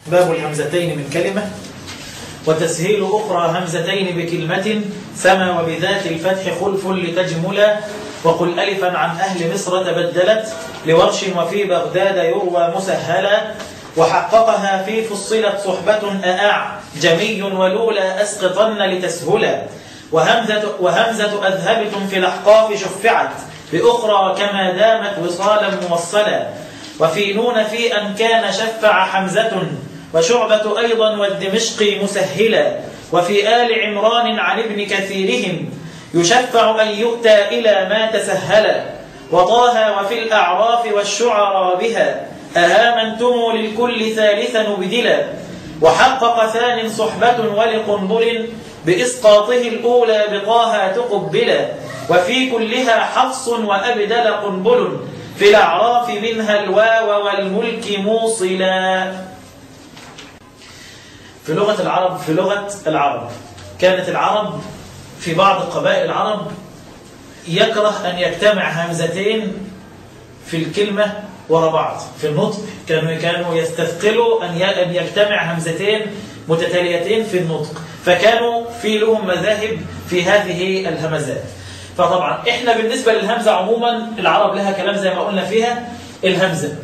باب الهمزتين من كلمة وتسهيل أخرى همزتين بكلمة سما وبذات الفتح خلف لتجملا وقل ألفا عن أهل مصر تبدلت لورش وفي بغداد يروى مسهلا وحققها في فصلت صحبة أأع جمي ولولا أسقطن لتسهلا وهمزة, وهمزة أذهبتم في الأحقاف شفعت بأخرى كما دامت وصالا موصلا وفي نون في أن كان شفع حمزة وشعبة أيضا والدمشقي مسهلا وفي آل عمران عن ابن كثيرهم يشفع أن يؤتى إلى ما تسهلا وطه وفي الأعراف والشعراء بها أهامنتم للكل ثالثا نبدلا وحقق ثان صحبة ولقنبل بإسقاطه الأولى بطه تقبلا وفي كلها حفص وأبدل قنبل في الأعراف منها الواو والملك موصلا في لغة العرب في لغة العرب كانت العرب في بعض قبائل العرب يكره أن يجتمع همزتين في الكلمة ورا بعض في النطق كانوا كانوا يستثقلوا أن أن يجتمع همزتين متتاليتين في النطق فكانوا في لهم مذاهب في هذه الهمزات فطبعا احنا بالنسبة للهمزة عموما العرب لها كلام زي ما قلنا فيها الهمزة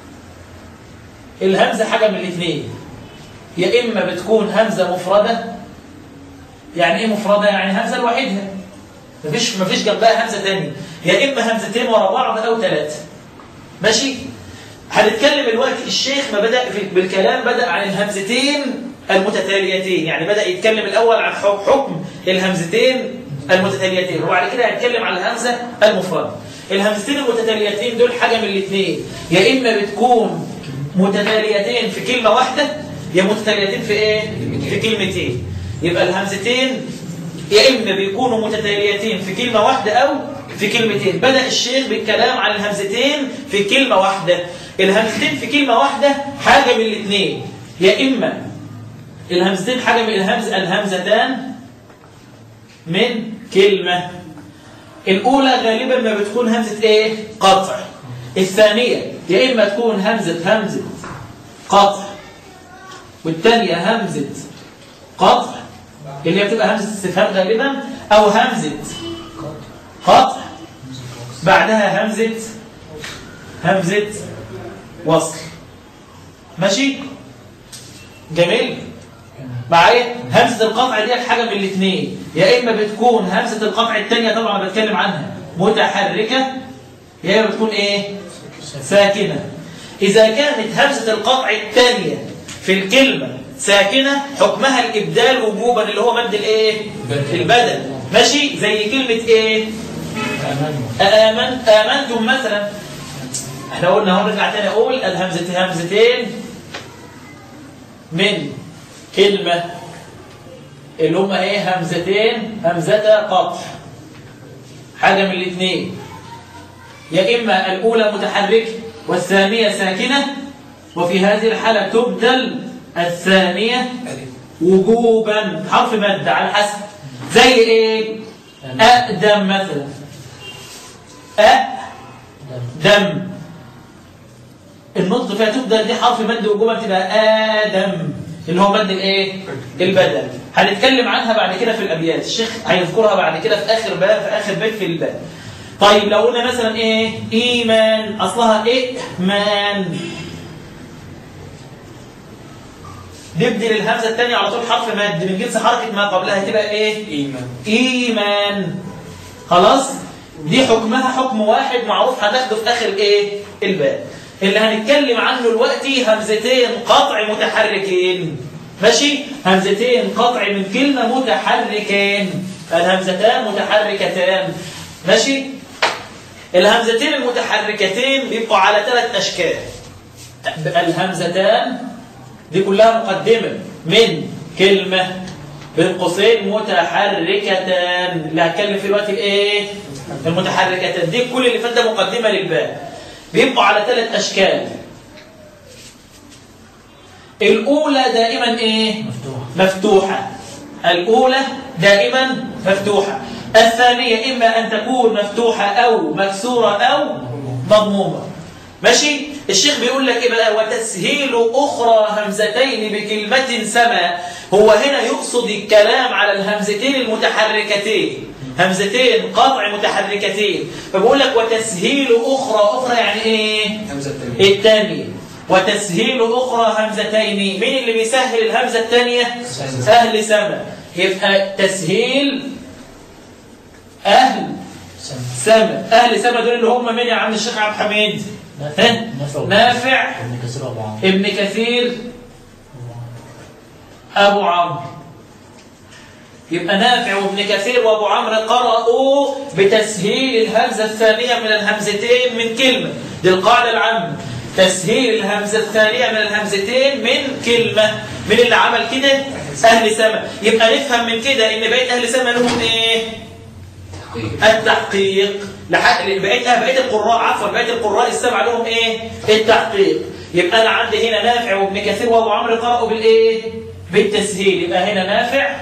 الهمزة حاجة من الاثنين يا إما بتكون همزة مفردة يعني إيه مفردة؟ يعني همزة لوحدها مفيش مفيش جنبها همزة تانية يا إما همزتين ورا بعض أو ثلاثة ماشي؟ هنتكلم الوقت الشيخ ما بدأ بالكلام بدأ عن الهمزتين المتتاليتين يعني بدأ يتكلم الأول عن حكم الهمزتين المتتاليتين وبعد كده هيتكلم عن الهمزة المفردة الهمزتين المتتاليتين دول حاجة من الاثنين يا إما بتكون متتاليتين في كلمة واحدة يا متتاليتين في ايه في كلمتين يبقى الهمزتين يا اما بيكونوا متتاليتين في كلمه واحده او في كلمتين بدا الشيخ بالكلام عن الهمزتين في كلمه واحده الهمزتين في كلمه واحده حاجه من الاثنين يا اما الهمزتين حاجه من الهمز الهمزتان من كلمه الاولى غالبا ما بتكون همزه ايه قطع الثانيه يا اما تكون همزه همزه قطع والثانية همزة قطع اللي هي بتبقى همزة استفهام غالبا أو همزة قطع بعدها همزة همزة وصل ماشي جميل معايا همزة القطع دي حاجة من الاثنين يا إما بتكون همزة القطع الثانية طبعا بتكلم عنها متحركة يا إما بتكون إيه ساكنة إذا كانت همزة القطع الثانية في الكلمة ساكنة حكمها الإبدال وجوبا اللي هو مد الإيه؟ البدل ماشي زي كلمة إيه؟ آمن آمنتم مثلا احنا قلنا هون نرجع تاني أقول الهمزة همزتين من كلمة اللي هما إيه همزتين همزة قطع حاجة من الاثنين يا إما الأولى متحركة والثانية ساكنة وفي هذه الحالة تبدل الثانية وجوبا حرف مد على حسب زي ايه أقدم مثلا أقدم النطق فيها تبدل دي حرف مد وجوبا تبقى آدم اللي هو مد الايه البدل هنتكلم عنها بعد كده في الابيات الشيخ هيذكرها بعد كده في اخر باب في اخر بيت في الباب طيب لو قلنا مثلا ايه ايمان اصلها ائمان نبدل الهمزه الثانيه على طول حرف مد من جنس حركه ما قبلها تبقى ايه ايمان ايمان خلاص دي حكمها حكم واحد معروف هناخده في اخر ايه الباب اللي هنتكلم عنه دلوقتي همزتين قطع متحركين ماشي همزتين قطع من كلمه متحركين الهمزتان متحركتان ماشي الهمزتين المتحركتين بيبقوا على ثلاث اشكال الهمزتان دي كلها مقدمة من كلمة بين قوسين متحركتان اللي هتكلم في الوقت الايه المتحركتان دي كل اللي فات ده مقدمة للباب بيبقوا على ثلاث اشكال الاولى دائما ايه مفتوح مفتوحة الاولى دائما مفتوحة الثانية اما ان تكون مفتوحة او مكسورة او مضمومة ماشي الشيخ بيقول لك ايه بقى وتسهيل اخرى همزتين بكلمه سما هو هنا يقصد الكلام على الهمزتين المتحركتين همزتين قطع متحركتين فبيقول لك وتسهيل اخرى اخرى يعني ايه همزة التانية الثانيه وتسهيل اخرى همزتين مين اللي بيسهل الهمزه الثانيه سما. اهل سما يبقى تسهيل اهل سم سما اهل سما دول اللي هم مين يا عم الشيخ عبد الحميد نافع ها؟ نافع نافع ابن كثير ابو عمرو ابن كثير ابو عمرو يبقى نافع وابن كثير وابو عمرو قرأوا بتسهيل الهمزة الثانية من الهمزتين من كلمة دي القاعدة العامة تسهيل الهمزة الثانية من الهمزتين من كلمة من اللي عمل كده أهل سما يبقى نفهم من كده إن بقية أهل سما لهم إيه تحقيق التحقيق لحق بقيت بقيت القراء عفوا بقيت القراء السبعه لهم ايه التحقيق يبقى انا عندي هنا نافع وابن كثير وابو عمرو قرأوا بالايه بالتسهيل يبقى هنا نافع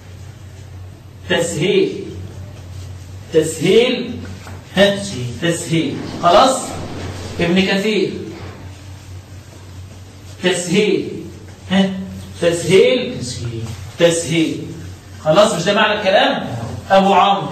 تسهيل تسهيل ها تسهيل خلاص ابن كثير تسهيل ها تسهيل تسهيل تسهيل خلاص مش ده معنى الكلام ابو عمرو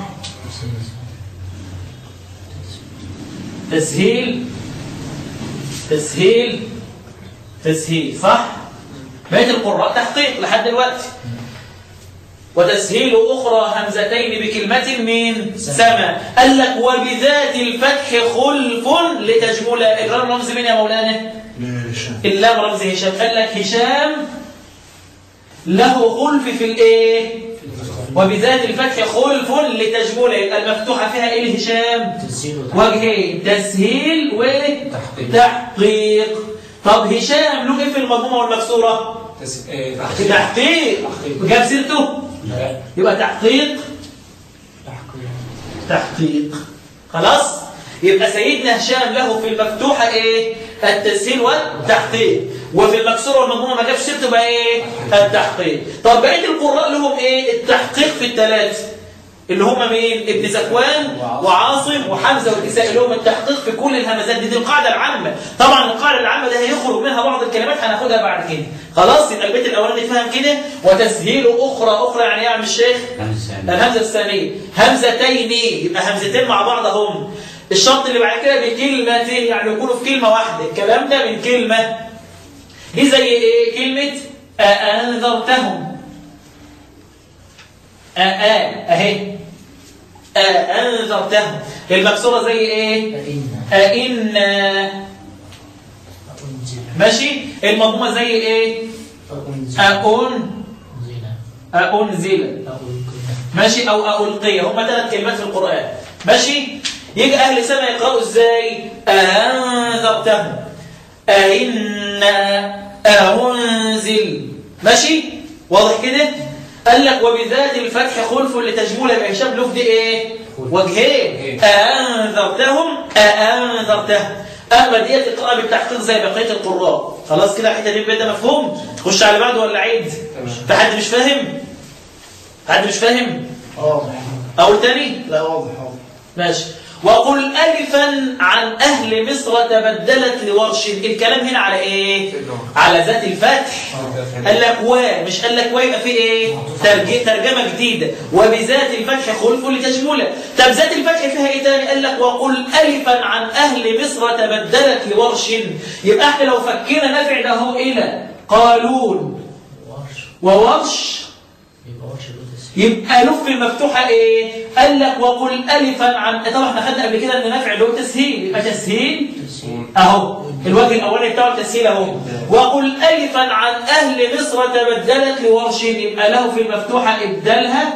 تسهيل تسهيل تسهيل صح بقية القراء تحقيق لحد دلوقتي وتسهيل أخرى همزتين بكلمة من سما قال لك وبذات الفتح خلف لتجمل إجرام رمز من يا مولانا اللام رمز هشام قال لك هشام له خلف في الايه وبذات الفتح خلف لتجمل يبقى المفتوحه فيها ايه الهشام تسهيل وتحقيق. وجهين تسهيل تحقيق. وتحقيق طب هشام له ايه في المضمومه والمكسوره تس... آه، تحقيق تحقيق تحقيق. جاب سيرته لا. يبقى تحقيق تحقيق تحقيق خلاص يبقى سيدنا هشام له في المفتوحه ايه التسهيل والتحقيق وفي المكسوره والمضمومه ما جابش سيرته بقى ايه التحقيق طب بقيه القراء لهم ايه التحقيق في الثلاثه اللي هم مين ابن زكوان وعاصم وحمزه والكسائي لهم التحقيق في كل الهمزات دي, دي القاعده العامه طبعا القاعده العامه دي هيخرج منها بعض الكلمات هناخدها بعد كده خلاص يبقى البيت الاولاني اتفهم كده وتسهيل اخرى اخرى يعني ايه يا عم الشيخ الهمزة الثانية همزتين يبقى همزتين مع بعض هم الشرط اللي بعد كده بكلمتين يعني يكونوا في كلمة واحدة الكلام ده من كلمة دي زي ايه كلمة أأنذرتهم أأ أهي أأنذرتهم المكسورة زي ايه فإن أئنا أنزل ماشي المضمومة زي ايه أنزل أأن أنزل أأنزل ألقي ماشي او القي هم ثلاث كلمات في القران ماشي يجي اهل سما يقراوا ازاي انذرتهم أئن أنزل ماشي واضح كده قال لك وبذات الفتح خلف لتجمل يبقى هشام له دي ايه وجهين أأنذرتهم أأنذرتهم أما ديت القراءة بالتحقيق زي بقية القراء خلاص كده الحته دي بقى مفهوم خش على بعده ولا عيد تمام. في حد مش فاهم حد مش فاهم واضح أول تاني لا واضح واضح ماشي وقل ألفا عن أهل مصر تبدلت لورش الكلام هنا على إيه على ذات الفتح قال لك و مش قال لك و يبقى في إيه ترج- ترجمة جديدة وبذات الفتح خلف لتشمله طب ذات الفتح فيها إيه تاني قال لك وقل ألفا عن أهل مصر تبدلت لورش يبقى احنا لو فكينا نافع ده هو إلى قالون ورش وورش يبقى ورش له تسهيل يبقى لف المفتوحة ايه قال لك وقل ألفا عن طبعا احنا خدنا قبل كده ان نافع له تسهيل يبقى تسهيل تسهيل اهو الوجه الاولاني بتاعه التسهيل اهو وقل ألفا عن أهل مصر تبدلت لورش يبقى له في المفتوحة ابدالها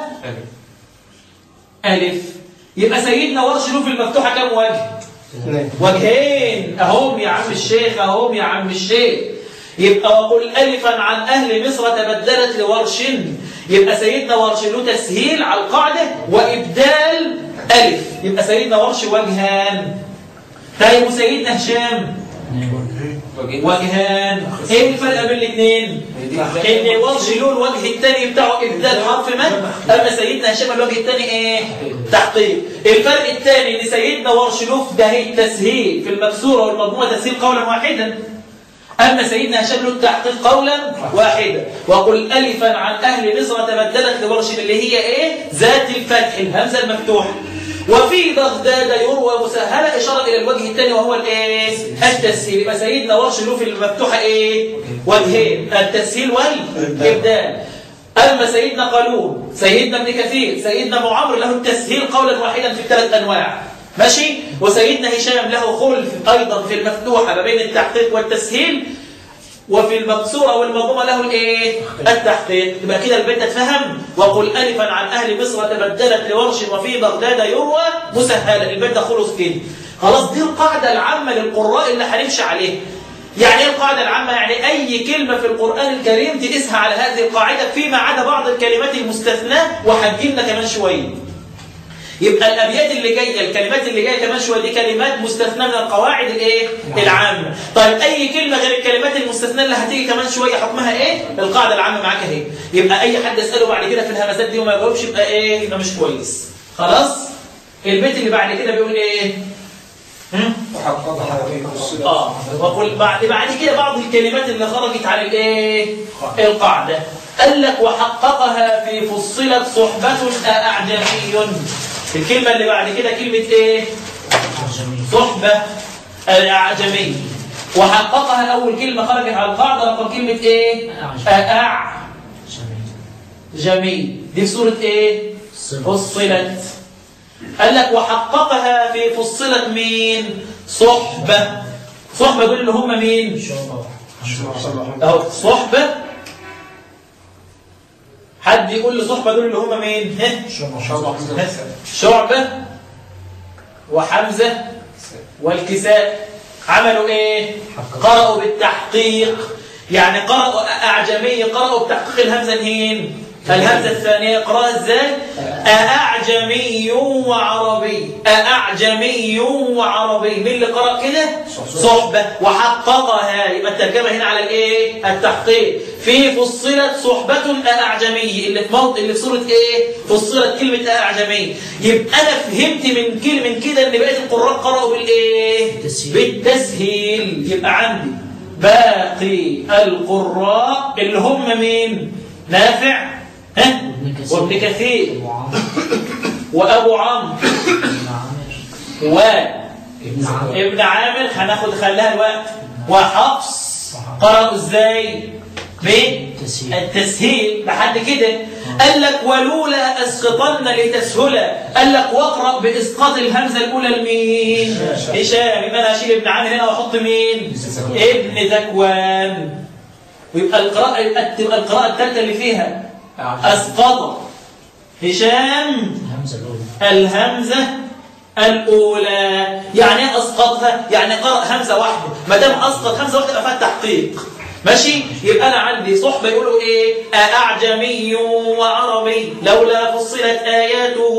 ألف يبقى سيدنا ورش له في المفتوحة كم وجه اثنين وجهين اهم يا عم الشيخ اهم يا عم الشيخ يبقى وقل ألفا عن أهل مصر تبدلت لورش يبقى سيدنا ورش له تسهيل على القاعدة وإبدال ألف يبقى سيدنا ورش وجهان طيب وسيدنا هشام اثنين وجهان ايه الفرق بين الاثنين ان ورش له الوجه الثاني بتاعه ابدال حرف مد اما سيدنا هشام الوجه الثاني ايه تحقيق الفرق الثاني ان سيدنا ورش له ده هي التسهيل في المكسوره والمضمومه تسهيل قولا واحدا أما سيدنا هشام له التحقيق قولا واحدا وقل ألفا عن أهل مصر تبدلت لورش اللي هي إيه ذات الفتح الهمزة المفتوحة وفي بغداد يروى مسهلة إشارة إلى الوجه الثاني وهو الإيه التسهيل يبقى سيدنا ورش له في المفتوحة إيه وجهين التسهيل والإبدال أما سيدنا قالون سيدنا ابن كثير سيدنا أبو عمرو له التسهيل قولا واحدا في الثلاث أنواع ماشي وسيدنا هشام له خلف أيضا في المفتوحة ما بين التحقيق والتسهيل وفي المقصورة والمضمومة له الايه التحقيق يبقى كده البيت اتفهم وقل ألفا عن أهل مصر تبدلت لورش وفي بغداد يروى مسهلا البيت ده خلص كده خلاص دي القاعدة العامة للقراء اللي هنمشي عليها يعني ايه القاعدة العامة يعني أي كلمة في القرآن الكريم تقيسها على هذه القاعدة فيما عدا بعض الكلمات المستثناة وهتجيلنا كمان شوية يبقى الابيات اللي جايه الكلمات اللي جايه كمان شويه دي كلمات مستثناه من القواعد الايه العامه طيب اي كلمه غير الكلمات المستثناه اللي هتيجي كمان شويه حكمها ايه القاعده العامه معاك اهي يبقى اي حد يساله بعد كده في الهمزات دي وما يجاوبش يبقى ايه يبقى مش كويس خلاص البيت اللي بعد كده بيقول ايه هم؟ وحققها في الصلة اه وقل بعد بعد كده بعض الكلمات اللي خرجت عن الايه القاعده قال لك وحققها في فصلت صحبة أعجمي الكلمة اللي بعد كده كلمة ايه جميل صحبة الأعجمي وحققها أول كلمة خرجت على القاعدة رقم كلمة ايه أع جميل جميل دي في سورة ايه صلة فصلت قال لك وحققها في فصلت مين صحبة صحبة دول اللي هم مين شعبة اهو صحبة حد يقول لي صحبة دول اللي هم مين ها شعبة شعبة وحمزة والكساء عملوا ايه حقق. قرأوا بالتحقيق يعني قرأوا أعجمي قرأوا بتحقيق الهمزة هين الهمزة الثانية قرأها ازاي أأعجمي وعربي أأعجمي وعربي مين اللي قرأ كده صحبة وحققها يبقى الترجمة هنا على الايه التحقيق في فصلت صحبة أأعجمي اللي في موضع اللي في سورة ايه فصلت كلمة أأعجمي يبقى أنا فهمت من كلمة من كده إن بقية القراء قرأوا بالإيه بالتسهيل. بالتسهيل يبقى عندي باقي القراء اللي هم مين نافع ها وابن كثير. وابن كثير أبو عمرو وأبو عمرو ابن عامر وابن ابن عامر عامر هناخد خليها الوقت وحفص قرأوا ازاي التسهيل. بالتسهيل لحد كده قال لك ولولا اسقطن لتسهلا قال لك واقرا باسقاط الهمزه الاولى لمين هشام يبقى انا هشيل ابن عامر هنا واحط مين ابن ذكوان ويبقى القراءه يبقى تبقى القراءه الثالثه اللي فيها اسقط هشام الهمزة الأولى الهمزة الأولى يعني ايه أسقطها؟ يعني قرأ همزة واحدة ما دام أسقط همزة واحدة يبقى فيها تحقيق ماشي؟ يبقى أنا عندي صحبة يقولوا إيه؟ أأعجمي وعربي لولا فصلت آياته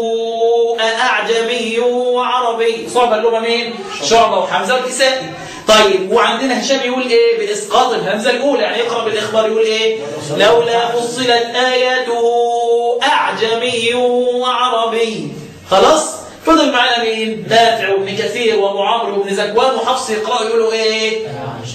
أأعجمي وعربي صحبة اللي هم مين؟ شعبة وحمزة والكسائي طيب وعندنا هشام يقول ايه باسقاط الهمزه الاولى يعني يقرا بالاخبار يقول ايه لولا فصلت اياته اعجمي وعربي خلاص فضل معانا مين نافع وابن كثير وابو عمرو وابن زكوان وحفص يقراوا يقولوا ايه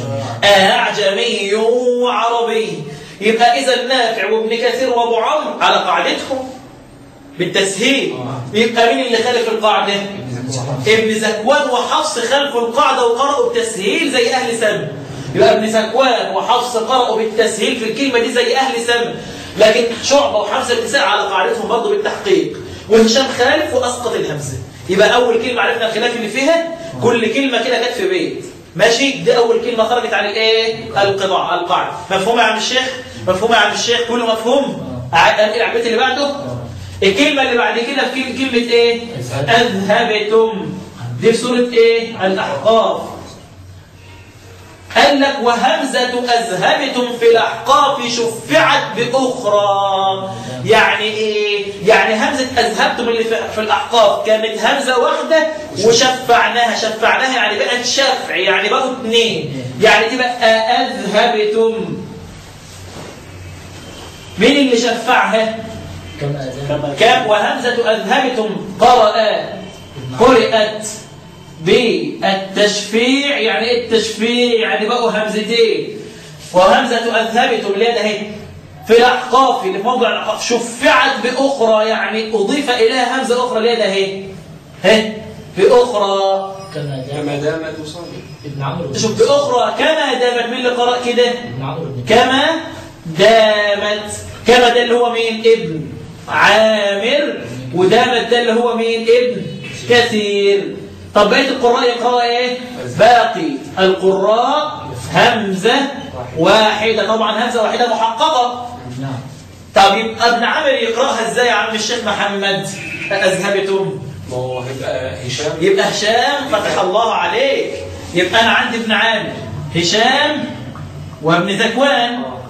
اعجمي وعربي يبقى اذا نافع وابن كثير وابو عمرو على قاعدتهم بالتسهيل يبقى مين اللي خالف القاعده ابن زكوان وحفص خلفوا القاعدة وقرأوا بالتسهيل زي أهل سم يبقى ابن زكوان وحفص قرأوا بالتسهيل في الكلمة دي زي أهل سم لكن شعبة وحمزة الكساء على قاعدتهم برضه بالتحقيق وهشام خالف وأسقط الهمزة يبقى أول كلمة عرفنا الخلاف اللي فيها كل كلمة كده جت في بيت ماشي دي أول كلمة خرجت عن الإيه القطاع القاعدة مفهوم يا عم الشيخ مفهوم يا عم الشيخ كله مفهوم أنقل على البيت اللي بعده الكلمة اللي بعد كده في كل- كلمة ايه أذهبتم دي في سورة ايه الأحقاف قال لك وهمزة أذهبتم في الأحقاف شفعت بأخرى يعني إيه؟ يعني همزة أذهبتم اللي في في الأحقاف كانت همزة واحدة وشفعناها شفعناها يعني بقت شفع يعني بقوا اثنين يعني دي بقى أذهبتم مين اللي شفعها؟ كما أذان كم وهمزة أذهبتم قرأ قرأت بالتشفيع يعني ايه التشفيع يعني بقوا همزتين وهمزة أذهبتم اللي هي ده اهي في الأحقاف اللي في موضع الأحقاف شفعت بأخرى يعني أضيف إليها همزة أخرى اللي هي ده اهي ها بأخرى كما دام كما دامت وصلت ابن عمرو بن شوف بأخرى كما دامت مين اللي قرأ كده ابن عمرو بن كما دامت كما ده اللي هو مين ابن عامر ودامت ده اللي هو مين ابن كثير طب بقيه القراء يقرأ ايه باقي القراء همزة واحدة طبعا همزة واحدة محققة نعم طب يبقى ابن عامر يقرأها ازاي يا عم الشيخ محمد أذهبتم ما هو هيبقى هشام يبقى هشام فتح الله عليك يبقى أنا عندي ابن عامر هشام وابن ذكوان آه.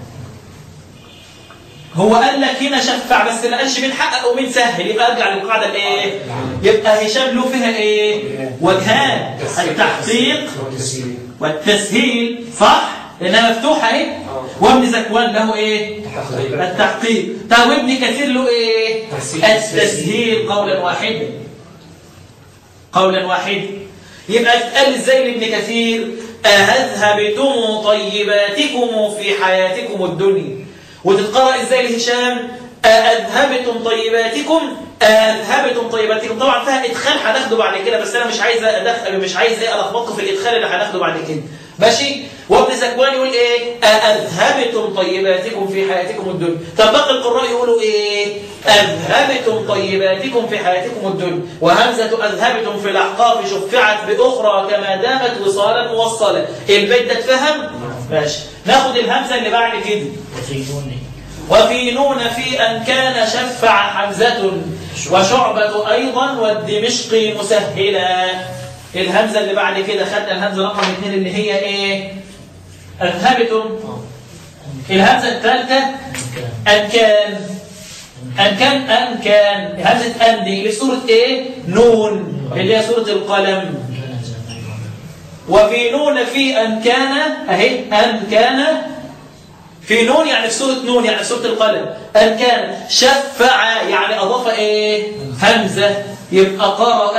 هو قال لك هنا شفع بس ما قالش مين حقق ومين سهل يبقى ارجع للقاعده الايه يبقى هشام له فيها ايه وجهان التحقيق والتسليم والتسهيل صح لانها مفتوحه اهي وابن زكوان له ايه تحقيق. التحقيق طب وابن كثير له ايه تسهيل. التسهيل قولا واحدا قولا واحدا يبقى تقال ازاي لابن كثير أهذهبتم طيباتكم في حياتكم الدنيا وتتقرأ ازاي لهشام أذهبتم طيباتكم أذهبتم طيباتكم طبعا فيها إدخال هناخده بعد كده بس أنا مش عايز أدخل مش عايز إيه ألخبطكم في الإدخال اللي هناخده بعد كده ماشي وابن زكوان يقول إيه أذهبتم طيباتكم في حياتكم الدنيا طب باقي القراء يقولوا إيه أذهبتم طيباتكم في حياتكم الدنيا وهمزة أذهبتم في الأحقاف شفعت بأخرى كما دامت وصالا موصلا البيت ده اتفهم ماشي ناخد الهمزة اللي بعد كده وفي نون وفي نون في أن كان شفع حمزة وشعبة أيضا والدمشقي مسهلا الهمزة اللي بعد كده خدنا الهمزة رقم اثنين اللي هي إيه أذهبتم الهمزة الثالثة أن كان أن كان أن كان همزة أن دي اللي في سورة إيه نون اللي هي سورة القلم كان زمان وفي نون في أن كان أهي أن كان في نون يعني في سورة نون يعني في سورة القلم أن كان شفع يعني أضاف إيه همزة يبقى قرأ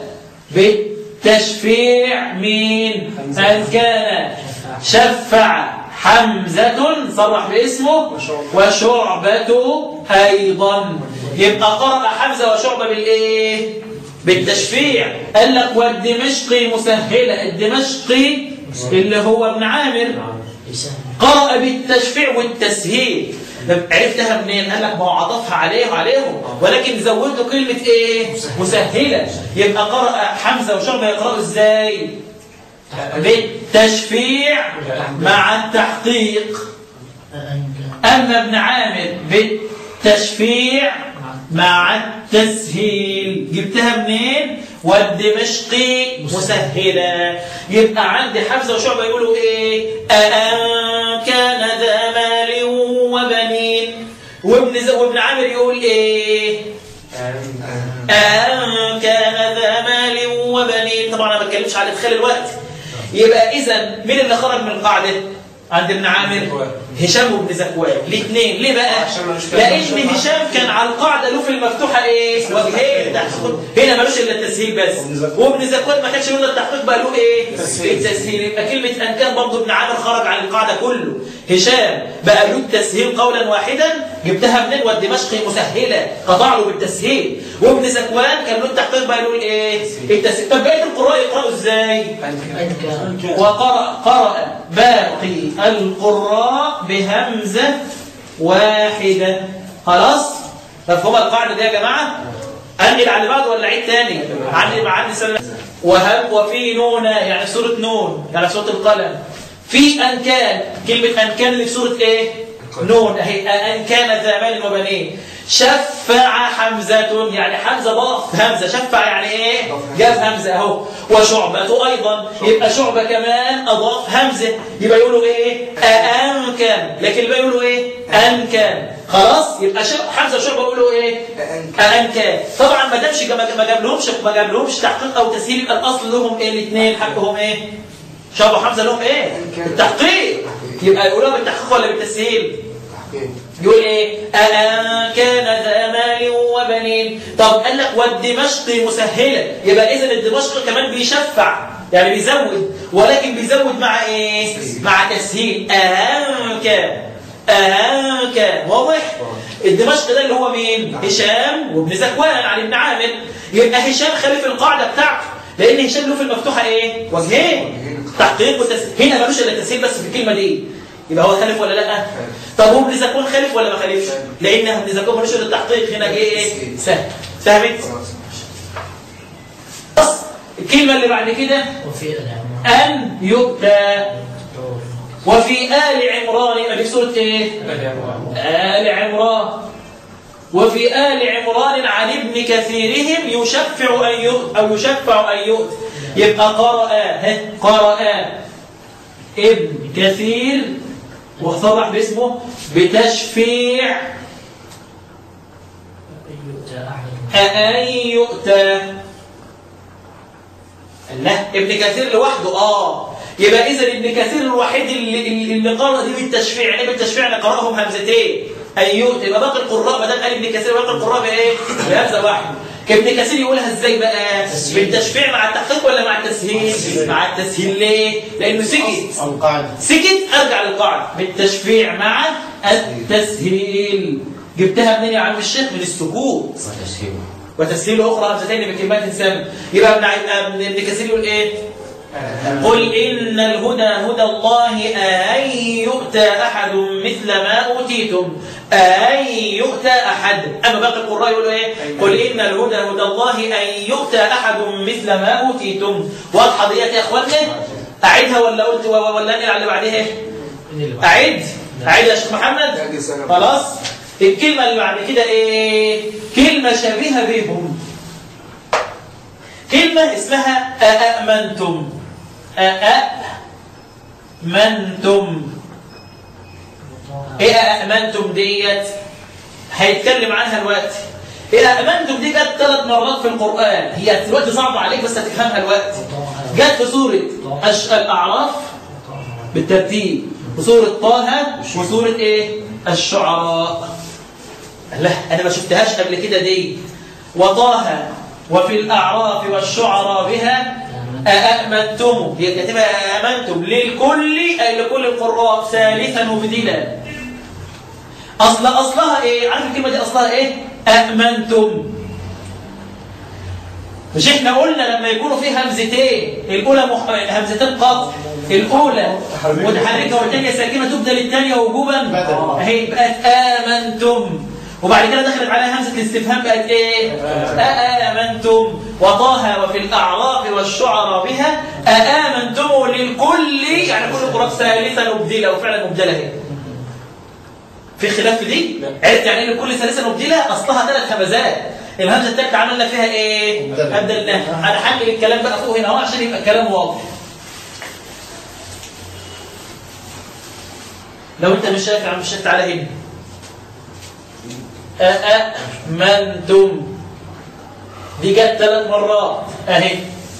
بالتشفيع مين أن كان شفع حمزة صرح باسمه وشعبة أيضا يبقى قرأ حمزة وشعبة بالإيه بالتشفيع قال لك والدمشقي مسهلة الدمشقي اللي هو ابن عامر يسهل قرأ بالتشفيع والتسهيل طب عرفتها منين؟ قال لك ما هو عطفها عليه وعليهم ولكن زودوا كلمة ايه؟ مسهلة يبقى قرأ حمزة وشعبة يقرأوا ازاي؟ بالتشفيع مع التحقيق أن كان أما ابن عامر بالتشفيع مع التسهيل جبتها منين؟ والدمشقي مسهلة يبقى عندي حمزة وشعبة يقولوا ايه؟ أأن كان ذا مال وبنين وابن ز... وابن عامر يقول ايه؟ أن كان ذا مال وبنين طبعا انا ما بتكلمش على ادخال الوقت يبقى اذا مين اللي خرج من القاعده عند ابن عامر هشام وابن زكوان الاثنين ليه بقى عشان ملوش كلام. لان هشام كان على القاعده له في المفتوحه ايه وجهين تحقيق هنا ملوش الا التسهيل بس وابن زكوان. وابن زكوان ما كانش له الا التحقيق بقى له ايه تسهيل. التسهيل يبقى كلمه ان كان برضه ابن عامر خرج عن القاعده كله هشام بقى له التسهيل قولا واحدا جبتها منين والدمشقي مسهله قطع له بالتسهيل وابن زكوان كان له التحقيق بقى له الايه التسهيل طب بقيه القراء يقراوا ازاي أن كان وقرأ قرأ باقي القراء بهمزة واحدة خلاص مفهوم القاعدة دي يا جماعة أنقل على بعض ولا عيد تاني عندي عندي سنة وهب وفي نون يعني سورة نون يعني سورة القلم في أن كان كلمة أن كان اللي في سورة إيه نون أهي أن كان ذا مال وبنين شفع حمزة يعني حمزة ضاف همزة شفع يعني ايه جاب همزة اهو وشعبة ايضا يبقى شعبة كمان اضاف همزة يبقى يقولوا ايه أأمكن لكن الباقي يقولوا ايه أنكن خلاص يبقى ش- حمزة وشعبة يقولوا ايه أنكن طبعا ما دامش ما ما جابلهمش ما جابلهمش تحقيق او تسهيل يبقى الاصل لهم ايه الاثنين حقهم ايه شعبة وحمزة لهم ايه التحقيق يبقى يقولوها بالتحقيق ولا بالتسهيل يقول ايه أأن كان ذا مال وبنين طب قال لك والدمشق مسهلة يبقى إذا الدمشق كمان بيشفع يعني بيزود ولكن بيزود مع ايه مع تسهيل أأن كان أأن كان واضح الدمشق ده اللي هو مين هشام وابن زكوان عن ابن عامر يبقى هشام خالف القاعدة بتاعته لأن هشام له في المفتوحة ايه وجهين تحقيق وتسهيل هنا ملوش إلا تسهيل بس في الكلمة دي يبقى هو خالف ولا لا طب هو ابن زكوان خالف ولا ما خالفش لان ابن زكوان ملوش الا التحقيق هنا جه ايه سهل فهمت بس الكلمه اللي بعد كده وفي العمر ان يؤتى وفي ال عمران يبقى في سوره ايه ال عمران وفي آل عمران عن ابن كثيرهم يشفع أن يؤت أو يشفع أن يؤت يبقى قرأ ها، قرأ ابن كثير وصرح باسمه بتشفيع يؤتى أحد أن يؤتى لا ابن كثير لوحده اه يبقى اذا ابن كثير الوحيد اللي اللي قرأ دي بالتشفيع يعني بالتشفيع اللي قرأهم همزتين أن يؤتى يبقى باقي القراء ما دام قال ابن كثير باقي القراء بايه؟ بهمزه واحده ابن كثير يقولها ازاي بقى؟ تسهيل. بالتشفيع مع التحقيق ولا مع التسهيل؟ مع التسهيل ليه؟ لانه سكت القاعدة سكت ارجع للقاعده بالتشفيع مع التسهيل جبتها منين يا عم الشيخ من السكوت وتسهيل اخرى همزتين بكلمات سام يبقى ابن ع- ابن ابن كثير يقول ايه قل ان الهدى هدى الله ان يؤتى احد مثل ما اوتيتم ان يؤتى احد اما باقي القراء يقولوا ايه قل ان الهدى هدى الله ان يؤتى احد مثل ما اوتيتم واضحه ديت يا اخوانا اعيدها ولا قلت ولا انقل على اللي بعدها من اللي بعد أعد أعد يا شيخ محمد خلاص الكلمة اللي بعد كده إيه كلمة شبيهة بهم كلمة اسمها أأمنتم أأمنتم إيه أأمنتم ديت هيتكلم عنها الوقت إيه أأمنتم دي جت ثلاث مرات في القرآن هي دلوقتي صعبة عليك بس هتفهمها الوقت جت في سورة أش- الأعراف بالترتيب وسورة طه وسورة ايه الشعراء لا انا ما شفتهاش قبل كده دي وطه وفي الاعراف والشعراء بها أأمنتم هي كاتبة أأمنتم للكل أي لكل القراء ثالثا وبدلا أصل أصلها إيه؟ عارف الكلمة دي أصلها إيه؟ أأمنتم مش احنا قلنا لما يكونوا في همزتين الاولى مح... همزتين قطع الاولى متحركه والثانيه ساكنه تبدل الثانيه وجوبا اهي بقت امنتم وبعد كده دخلت عليها همزه الاستفهام بقت ايه اامنتم وطه وفي الاعراف والشعراء بها اامنتم للكل يعني كل القراء ثالثا مبدله وفعلا مبدله اهي في خلاف في دي عرفت يعني ايه لكل ثالثا مبدله اصلها ثلاث همزات الهمزه الثالثه عملنا فيها ايه مبدلة. ابدلناها انا هحمل الكلام بقى فوق هنا اهو عشان يبقى الكلام واضح لو انت مش شايف يا عم الشيخ تعالى هنا أأمنتم دي جت ثلاث مرات اهي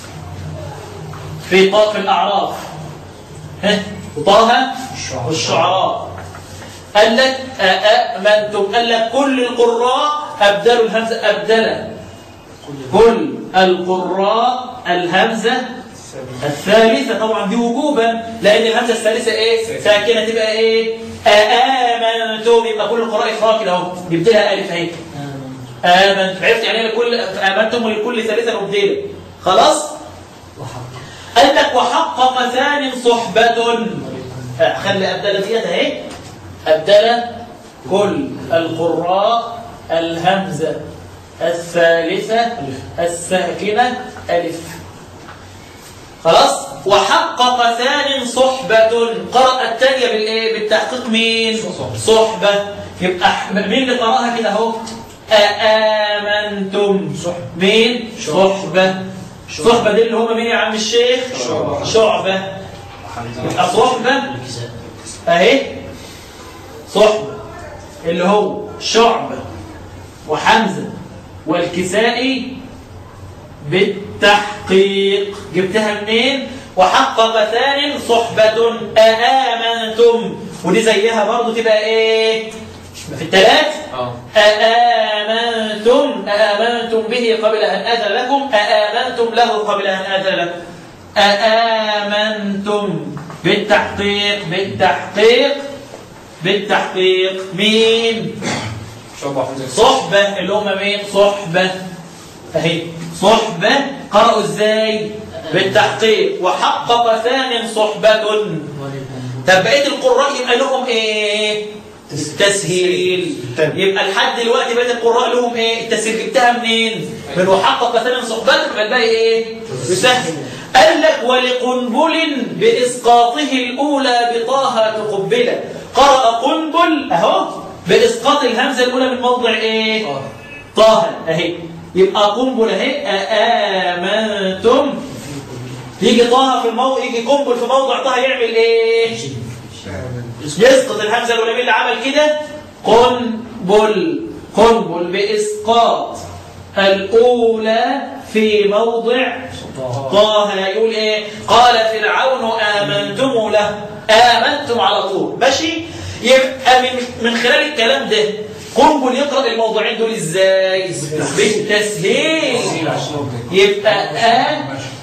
في طاف الأعراف ها وطه والشعراء قال لك أأمنتم قال لك كل القراء أبدلوا الهمزة أبدل كل القراء الهمزة الثالثة طبعا دي وجوبا لأن الهمزة الثالثة إيه؟ ساكنة تبقى إيه؟ آمنتم يبقى كل القراء إخراج كده أهو يبدلها ألف أهي آمنت آمنت عرفت يعني إيه لكل آمنتم ولكل ثالثة مبدلة خلاص؟ وحق قال لك وحق مثان صحبة آه، خلي أبدل ديت أهي أبدل كل القراء الهمزة الثالثة الساكنة ألف خلاص وحقق ثان صحبة قرأ الثانية بالايه بالتحقيق مين صحبة يبقى ح- مين اللي قرأها كده اهو أآمنتم صحبة. مين صحبة صحبة دي اللي هم مين يا عم الشيخ شعبة. شعبة يبقى صحبة الكساء اهي صحبة اللي هو شعبة وحمزة والكسائي بالتحقيق جبتها منين وحقق ثان صحبة أآمنتم ودي زيها برضو تبقى ايه في الثلاث اه أآمنتم أآمنتم به قبل أن آذن لكم أآمنتم له قبل أن آذن لكم أآمنتم بالتحقيق بالتحقيق بالتحقيق مين شعبة حمزة صحبة اللي هم مين صحبة اهي صحبة قرأوا ازاي بالتحقيق وحقق ثان صحبة طب بقيه القراء يبقى لهم ايه التسهيل يبقى لحد دلوقتي بقيه القراء لهم ايه التسهيل جبتها منين من وحقق ثاني صحبته يبقى الباقي ايه يسهل قال لك ولقنبل باسقاطه الاولى بطه تقبله قرأ قنبل اهو باسقاط الهمزه الاولى من موضع ايه طه اهي يبقى قنبل اهي آمنتم يجي طه في الموضع يجي قنبل في موضع طه يعمل ايه يسقط الهمزة الأولى مين اللي عمل كده قنبل قنبل بإسقاط الأولى في موضع طه يقول إيه قال فرعون آمنتم له آمنتم على طول ماشي يبقى من, من خلال الكلام ده قنبل يقرأ الموضوعين دول إزاي بالتسهيل يبقى آ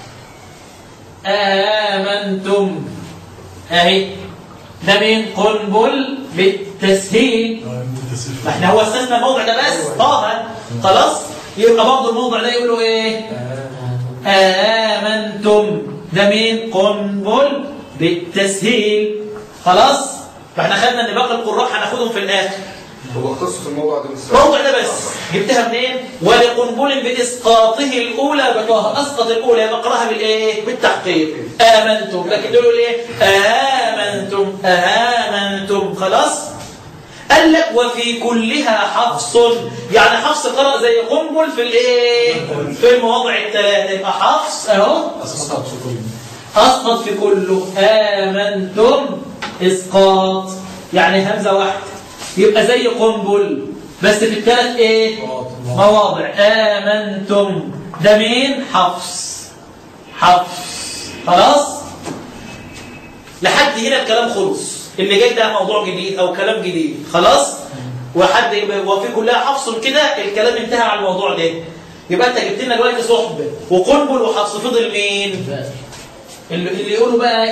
آمنتم أهي ده مين قنبل بالتسهيل ما احنا هو استثنى الموضع ده بس طه خلاص يبقى برضه الموضع ده يقولوا ايه آمنتم ده مين قنبل بالتسهيل خلاص فاحنا خدنا ان باقي القراء هناخدهم في الاخر هو اختص في الموضوع ده بس الموضع ده بس جبتها منين ولقنبل باسقاطه الاولى بطه اسقط الاولى يبقى اقراها بالايه بالتحقيق امنتم لكن دول ايه امنتم امنتم خلاص قال لك وفي كلها حفص يعني حفص قرأ زي قنبل في الايه في المواضع الثلاثه يبقى حفص اهو أسقط في كل أسقط في كله آمنتم إسقاط يعني همزة واحدة يبقى زي قنبل بس في الثلاث إيه مواضع آمنتم ده مين حفص حفص خلاص لحد هنا الكلام خلص اللي جاي ده موضوع جديد أو كلام جديد خلاص وحد يبقى وفي كلها حفص كده الكلام انتهى على الموضوع ده يبقى انت جبت لنا دلوقتي صحبه وقنبل وحفص فضل مين اللي, اللي يقولوا بقى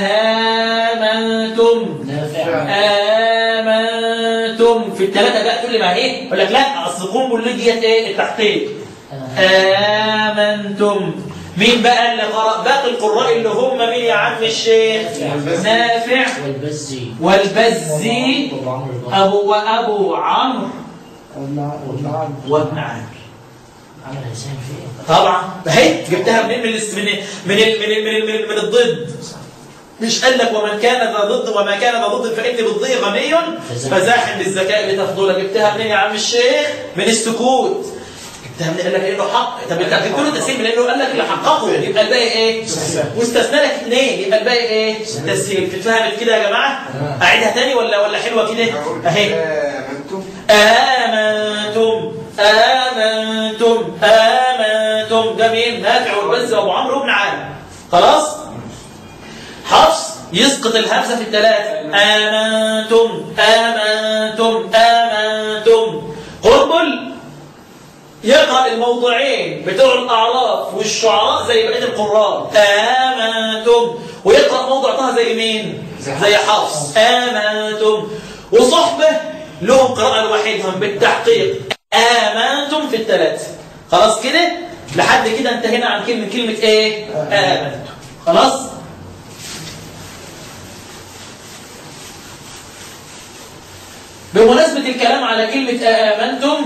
آمنتم نافع آمنتم في الثلاثة بقى تقول لي ما ايه يقول لك لا اصل قنبل اللي ديت ايه التحقيق آمنتم مين بقى اللي قرأ باقي القراء اللي هم مين يا عم الشيخ نافع والبزي والبزي وابو عمرو البصري أبو وأبو عمرو وابن عامر عمل هيساهم في ايه؟ طبعا اهي جبتها منين من الاس- من من ال- من ال- من, ال- من, ال- من الضد مش قال لك ومن كان ذا ضد وما كان ذا ضد فإني بالضي غني فزاحم بالذكاء لتفضل جبتها منين يا عم الشيخ من السكوت جبتها منين قال لك انه حق طب انت جبت له تسهيل من انه قال لك اللي حققه يبقى الباقي ايه واستثنى لك اثنين يبقى الباقي ايه تسهيل اتفهمت كده يا جماعه اعيدها تاني ولا ولا حلوه كده أقول اهي آمنتم آمنتم آمنتم آمنتم ده مين؟ نافع والبز وأبو عمرو بن عامر خلاص؟ حفص يسقط الهمزة في الثلاثة آمنتم آمنتم آمنتم قنبل يقرأ الموضوعين بتوع الأعراف والشعراء زي بقية القراء آمنتم ويقرأ موضع طه زي مين؟ زي حفص آمنتم وصحبة لهم قراءة لوحدهم بالتحقيق آمنتم في الثلاثة خلاص كده؟ لحد كده انتهينا عن كلمة كلمة ايه؟ آمنتم خلاص؟ بمناسبة الكلام على كلمة آمنتم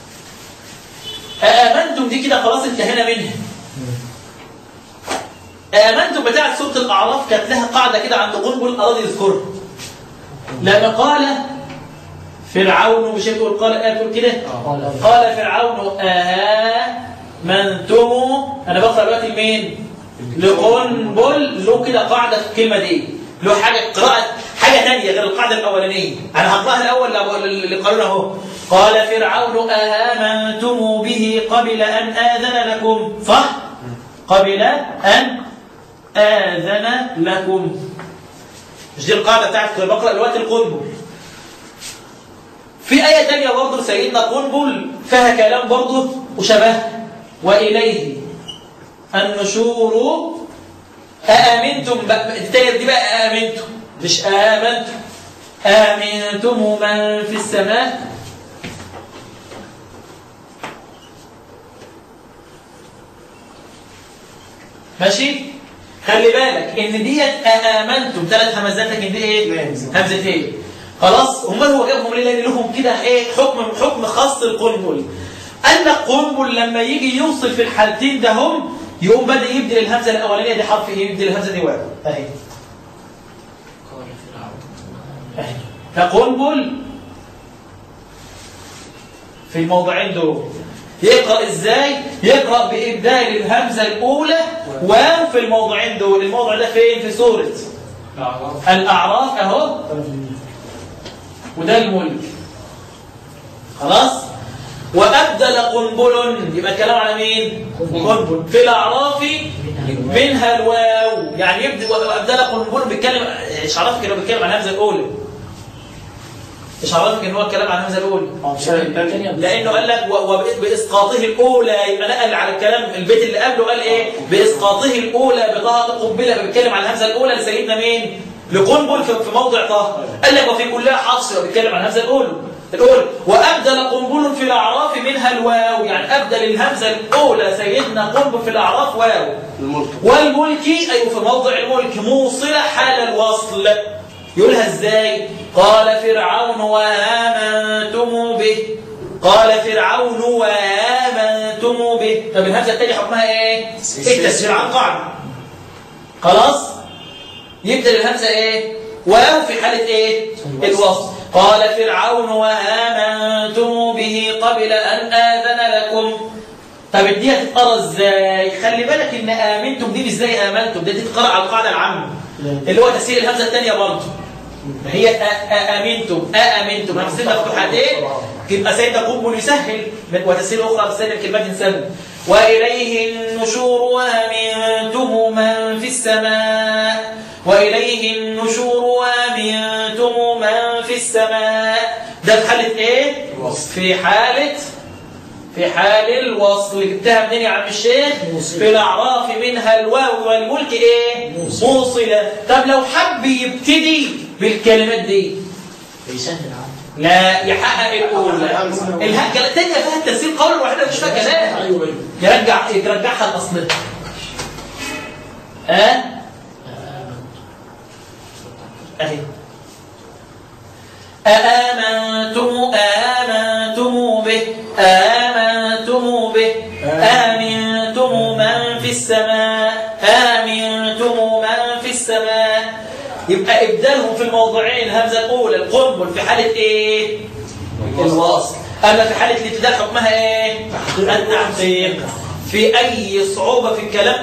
آمنتم دي كده خلاص انتهينا منها آمنتم بتاعت سورة الأعراف كانت لها قاعدة كده عند قنبل أراد يذكرها لما قال فرعون مش بتقول قال آه تقول كده قال فرعون آمنتم أنا بقرأ دلوقتي لمين؟ لقنبل له كده قاعدة في الكلمة دي له حاجة قراءة حاجة ثانية غير القاعدة الأولانية أنا هقرأها الأول اللي قالوا اهو قال فرعون آمنتم به قبل أن آذن لكم صح؟ قبل أن آذن لكم مش دي القاعدة بتاعت بقرأ دلوقتي القنبل في آية تانية برضه سيدنا قنبل فيها كلام برضه وشبه وإليه النشور أأمنتم بقى التانية دي بقى أأمنتم مش آمنتم آمنتم من في السماء ماشي خلي بالك ان ديت آمنتم ثلاث همزات لكن دي ايه همزتين خلاص امال هو جابهم ليه لان لهم كده ايه حكم حكم خاص القنبل قال لك قنبل لما يجي يوصل في الحالتين ده هم يقوم بدا يبدل الهمزه الاولانيه دي حرف ايه يبدل الهمزه دي واو اهي قال فرعون اهي فقنبل في الموضعين دول يقرأ ازاي يقرأ بإبدال الهمزة الأولى واو في الموضعين دول الموضع ده فين في سورة الأعراف الأعراف أهو وده الملك خلاص وأبدل قنبل يبقى الكلام على مين قنبل في الأعراف منها الواو يعني يبدأ وأبدل قنبل بيتكلم ايش عرفك انه بيتكلم عن الهمزة الأولى ايش عرفك ان هو الكلام عن الهمزة الأولى لانه قال لك و- وباسقاطه الاولى يبقى نقل على الكلام البيت اللي قبله قال ايه باسقاطه الاولى بطه قنبله بيتكلم عن الهمزه الاولى لسيدنا مين لقنبل في في موضع طه قال لك وفي كلها حصر وبيتكلم عن الهمزه الاولى الاولى وابدل قنبل في الاعراف منها الواو يعني ابدل الهمزه الاولى سيدنا قنبل في الاعراف واو الملك والملك أي في موضع الملك موصلة حال الوصل يقولها ازاي قال فرعون وآمنتم به قال فرعون وآمنتم به طب الهمزة التانية حكمها ايه التسجيل عن قاعدة خلاص يبدل الهمزة ايه واو في حالة ايه الوصل قال فرعون وآمنتم به قبل أن آذن لكم طب دي هتتقرا ازاي خلي بالك ان امنتم دي مش زي امنتم دي تتقرا على القاعده العامه اللي هو تسهيل الهمزه الثانيه برضه هي أ- أ- امنتم امنتم همزتين مفتوحتين يبقى سيدنا قنبل يسهل وتسهيل اخرى بسهل الكلمات يسهل واليه النشور وامنتم من في السماء واليه النشور وامنتم من في السماء ده في حاله ايه في حاله في حال الوصل جبتها منين يا عم الشيخ في الاعراف منها الواو والملك ايه موصله طب لو حب يبتدي بالكلمات دي بيسهل عنه لا يحقق الاولى الهجه الثانيه فيها التسهيل قولا واحدا مش فيها كلام ايوه ايوه يرجع يرجعها لاصلها ها اهي آمنتم آمنتم به آمنتم به آمنتم من في السماء آمنتم من في السماء يبقى إبدالهم في الموضعين الهمزة الأولى القنبل في حالة إيه؟ الوصل أما في حالة الابتداء حكمها إيه؟ التحقيق في أي صعوبة في الكلام